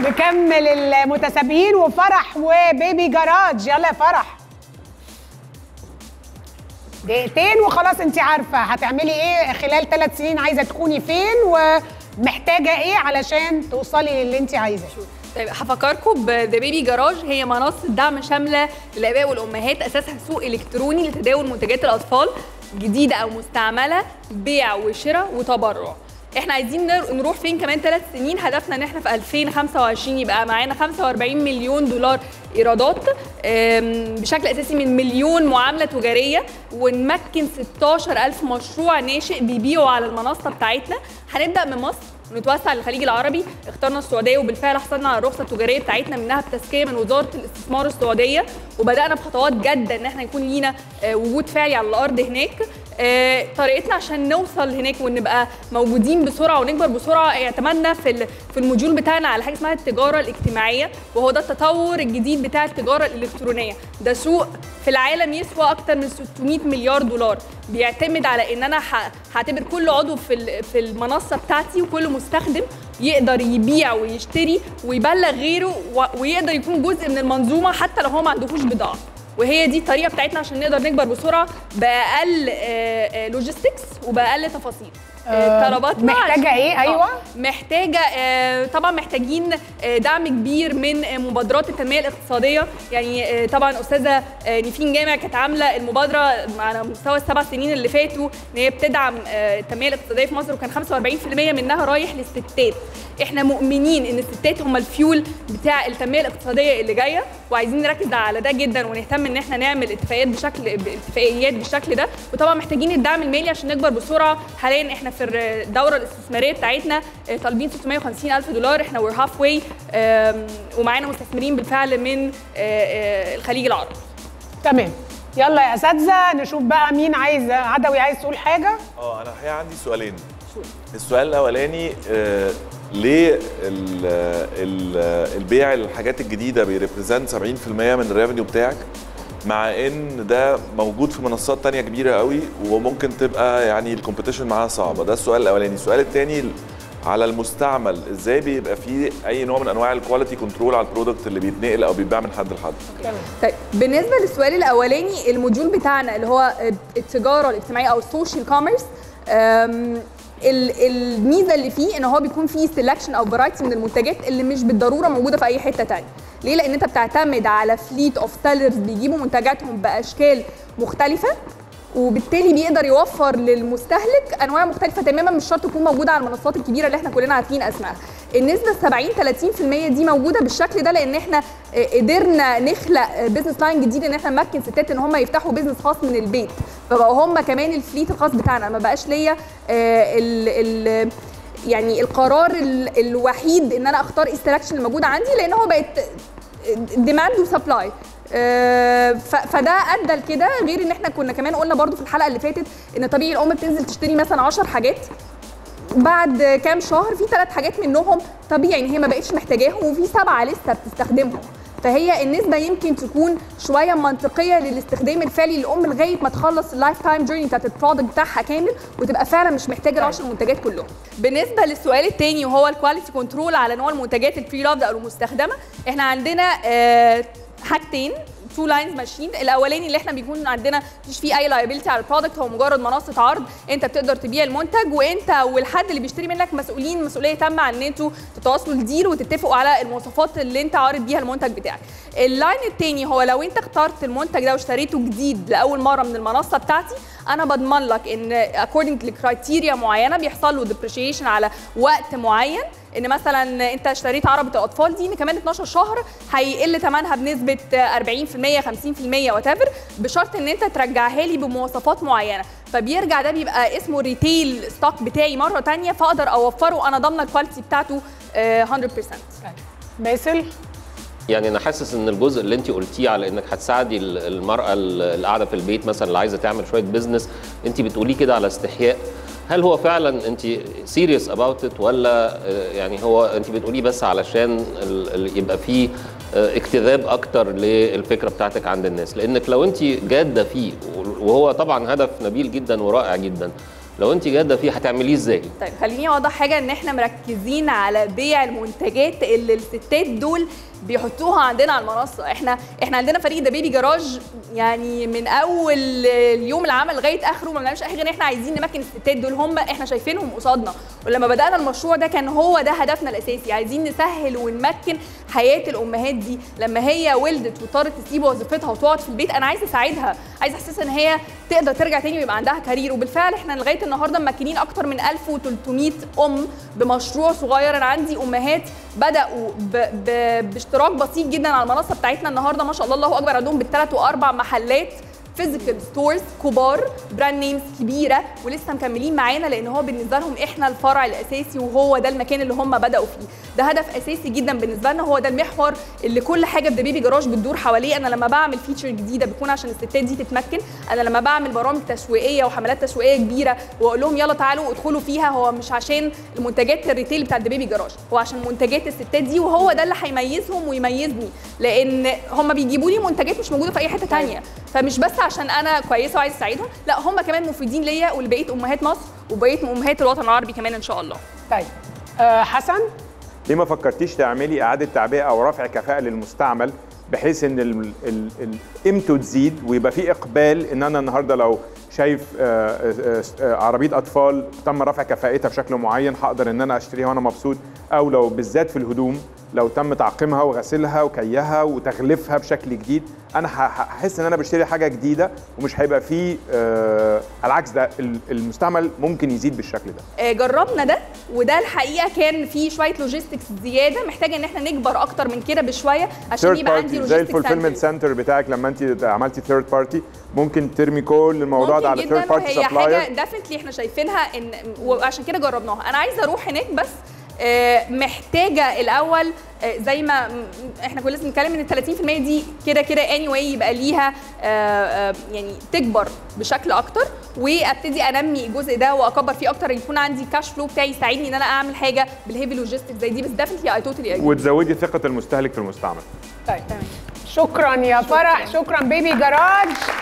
نكمل المتسابقين وفرح وبيبي جراج يلا يا فرح دقيقتين وخلاص انت عارفه هتعملي ايه خلال ثلاث سنين عايزه تكوني فين ومحتاجه ايه علشان توصلي للي انت عايزاه طيب هفكركم بذا بيبي جراج هي منصه دعم شامله للاباء والامهات اساسها سوق الكتروني لتداول منتجات الاطفال جديده او مستعمله بيع وشراء وتبرع احنا عايزين نر- نروح فين كمان ثلاث سنين هدفنا ان احنا في 2025 يبقى معانا 45 مليون دولار ايرادات أم، بشكل اساسي من مليون معامله تجاريه ونمكن 16 الف مشروع ناشئ بيبيعوا على المنصه بتاعتنا هنبدا من مصر ونتوسع للخليج العربي اخترنا السعوديه وبالفعل حصلنا على الرخصه التجاريه بتاعتنا منها بتزكيه من وزاره الاستثمار السعوديه وبدانا بخطوات جاده ان احنا يكون لينا آه، وجود فعلي على الارض هناك آه، طريقتنا عشان نوصل هناك ونبقى موجودين بسرعه ونكبر بسرعه اعتمدنا في ال- في الموديول بتاعنا على حاجه اسمها التجاره الاجتماعيه وهو ده التطور الجديد بتاع التجاره الالكترونيه ده سوق في العالم يسوى اكتر من 600 مليار دولار بيعتمد على ان انا ه- هعتبر كل عضو في ال- في المنصه بتاعتي وكل مستخدم يقدر يبيع ويشتري ويبلغ غيره و- ويقدر يكون جزء من المنظومه حتى لو هو ما عندهوش بضاعه وهي دي الطريقه بتاعتنا عشان نقدر نكبر بسرعه باقل لوجيستكس وباقل تفاصيل آه، طلباتنا محتاجة عشان- إيه؟ آه، أيوة. محتاجه آه، طبعا محتاجين آه، دعم كبير من آه، مبادرات التنميه الاقتصاديه يعني آه، طبعا استاذه آه، نيفين جامع كانت عامله المبادره على مستوى السبع سنين اللي فاتوا ان هي بتدعم آه، التنميه الاقتصاديه في مصر وكان 45% منها رايح للستات احنا مؤمنين ان الستات هم الفيول بتاع التنميه الاقتصاديه اللي جايه وعايزين نركز على ده جدا ونهتم ان احنا نعمل اتفاقيات بشكل اتفاقيات بالشكل ده وطبعا محتاجين الدعم المالي عشان نكبر بسرعه حاليا احنا في الدوره الاستثماريه بتاعتنا آه، طالبين 650 الف دولار احنا وير هاف واي ومعانا مستثمرين بالفعل من آه، آه، الخليج العربي تمام يلا يا اساتذه نشوف بقى مين عايز عدوي عايز تقول حاجه اه انا الحقيقه عندي سؤالين السؤال الاولاني آه ليه ال ال البيع الحاجات الجديده بيريبريزنت 70% من الريفنيو بتاعك مع ان ده موجود في منصات تانية كبيره قوي وممكن تبقى يعني الكومبيتيشن معاها صعبه ده السؤال الاولاني السؤال الثاني على المستعمل ازاي بيبقى فيه اي نوع من انواع الكواليتي كنترول على البرودكت اللي بيتنقل او بيتباع من حد لحد طيب بالنسبه للسؤال الاولاني الموديول بتاعنا اللي هو التجاره الاجتماعيه او السوشيال كوميرس الميزه اللي فيه ان هو بيكون فيه سelection او فرايتي من المنتجات اللي مش بالضروره موجوده في اي حته تانية ليه لان انت بتعتمد على فليت اوف سيلرز بيجيبوا منتجاتهم باشكال مختلفه وبالتالي بيقدر يوفر للمستهلك انواع مختلفه تماما مش شرط تكون موجوده على المنصات الكبيره اللي احنا كلنا عارفين اسمائها النسبه 70 30% دي موجوده بالشكل ده لان احنا آه، قدرنا نخلق بزنس لاين جديد ان احنا نمكن ستات ان هم يفتحوا بزنس خاص من البيت فبقوا هم كمان الفليت الخاص بتاعنا ما بقاش ليا آه، ال ال يعني القرار ال- الوحيد ان انا اختار ايه السelection الموجوده عندي لان هو بقت ديماند وسبلاي فده ادى لكده غير ان احنا كنا كمان قلنا برضو في الحلقه اللي فاتت ان طبيعي الام بتنزل تشتري مثلا 10 حاجات بعد كام شهر في ثلاث حاجات منهم طبيعي ان هي ما بقتش محتاجاهم وفي سبعه لسه بتستخدمهم فهي النسبه يمكن تكون شويه منطقيه للاستخدام الفعلي للام لغايه ما تخلص اللايف تايم جيرني بتاعت البرودكت بتاعها كامل وتبقى فعلا مش محتاجه ال 10 منتجات كلهم. بالنسبه للسؤال الثاني وهو الكواليتي كنترول على نوع المنتجات البري لافد او المستخدمه احنا عندنا آه، حاجتين تو لاينز ماشيين الاولاني اللي احنا بيكون عندنا مفيش فيه اي لايبيلتي على البرودكت هو مجرد منصه عرض انت بتقدر تبيع المنتج وانت والحد اللي بيشتري منك مسؤولين مسؤوليه تامه عن ان انتوا تتواصلوا الديل وتتفقوا على المواصفات اللي انت عارض بيها المنتج بتاعك اللاين التاني هو لو انت اخترت المنتج ده واشتريته جديد لاول مره من المنصه بتاعتي انا بضمن لك ان according لكرايتيريا معينه بيحصل له depreciation على وقت معين ان مثلا انت اشتريت عربه الاطفال دي ان كمان 12 شهر هيقل ثمنها بنسبه 40% 50% وات بشرط ان انت ترجعها لي بمواصفات معينه فبيرجع ده بيبقى اسمه ريتيل ستوك بتاعي مره تانية فاقدر اوفره انا ضامنه الكواليتي بتاعته آه، 100% باسل يعني انا حاسس ان الجزء اللي انت قلتيه على انك هتساعدي ال- المراه ال- اللي قاعده في البيت مثلا اللي عايزه تعمل شويه بزنس انت بتقوليه كده على استحياء هل هو فعلا انت سيريس اباوت ات ولا آه، يعني هو انت بتقوليه بس علشان ال- ال- يبقى فيه آه، اجتذاب اكتر للفكره بتاعتك عند الناس لانك لو انت جاده فيه وهو طبعا هدف نبيل جدا ورائع جدا لو انت جاده فيه هتعمليه ازاي طيب خليني اوضح حاجه ان احنا مركزين على بيع المنتجات اللي الستات دول بيحطوها عندنا على المنصه احنا احنا عندنا فريق ده بيبي جراج يعني من اول اليوم العمل لغايه اخره ما بنعملش اي حاجه ان احنا عايزين نمكن الستات دول هم احنا شايفينهم قصادنا ولما بدانا المشروع ده كان هو ده هدفنا الاساسي عايزين نسهل ونمكن حياه الامهات دي لما هي ولدت واضطرت تسيب وظيفتها وتقعد في البيت انا عايزه اساعدها عايزه احسسها ان هي تقدر ترجع تاني ويبقى عندها كارير وبالفعل احنا لغايه النهارده ممكنين اكتر من 1300 ام بمشروع صغير انا عندي امهات بداوا ب... ب... باشتراك بسيط جدا على المنصه بتاعتنا النهارده ما شاء الله الله اكبر عندهم بالثلاث واربع محلات فيزيكال ستورز كبار براند نيمز كبيره ولسه مكملين معانا لان هو بالنسبه لهم احنا الفرع الاساسي وهو ده المكان اللي هم بداوا فيه ده هدف اساسي جدا بالنسبه لنا هو ده المحور اللي كل حاجه في ذا بيبي جراج بتدور حواليه انا لما بعمل فيتشر جديده بيكون عشان الستات دي تتمكن انا لما بعمل برامج تسويقيه وحملات تسويقيه كبيره واقول لهم يلا تعالوا ادخلوا فيها هو مش عشان المنتجات الريتيل بتاعت ذا بيبي جراج هو عشان منتجات الستات دي وهو ده اللي هيميزهم ويميزني لان هم بيجيبوا لي منتجات مش موجوده في اي حته تانية فمش بس عشان انا كويسه وعايزه اساعدهم لا هم كمان مفيدين ليا ولبقيه امهات مصر وبقيه امهات الوطن العربي كمان ان شاء الله طيب آه حسن ليه ما فكرتيش تعملي اعاده تعبئه او رفع كفاءه للمستعمل بحيث ان ال- ال- ال- قيمته تزيد ويبقى في اقبال ان انا النهارده لو شايف آه، آه، آه، عربيه اطفال تم رفع كفاءتها بشكل معين هقدر ان انا اشتريها وانا مبسوط او لو بالذات في الهدوم لو تم تعقيمها وغسيلها وكيها وتغليفها بشكل جديد انا ه- هحس ان انا بشتري حاجه جديده ومش هيبقى فيه آه، على العكس ده ال- المستعمل ممكن يزيد بالشكل ده آه، جربنا ده وده الحقيقه كان في شويه لوجيستكس زياده محتاجه ان احنا نكبر اكتر من كده بشويه عشان ثيرد يبقى عندي بارتي زي لوجيستكس الفولفيلمنت سنتر بتاعك لما انت عملتي ثيرد بارتي ممكن ترمي كل الموضوع ده على ثيرد بارتي وهي حاجه سبلاير ديفنتلي احنا شايفينها ان وعشان كده جربناها انا عايزه اروح هناك بس آه، محتاجه الاول آه، زي ما م- احنا كنا لسه بنتكلم ان ال 30% دي كده كده اني anyway يبقى ليها آه، آه، يعني تكبر بشكل اكتر وابتدي انمي الجزء ده واكبر فيه اكتر يكون عندي كاش فلو بتاعي يساعدني ان انا اعمل حاجه بالهيفي لوجيستكس زي دي بس ديفنتلي اي توتالي وتزودي ثقه المستهلك في المستعمل طيب شكرا يا فرح شكرا بيبي جراج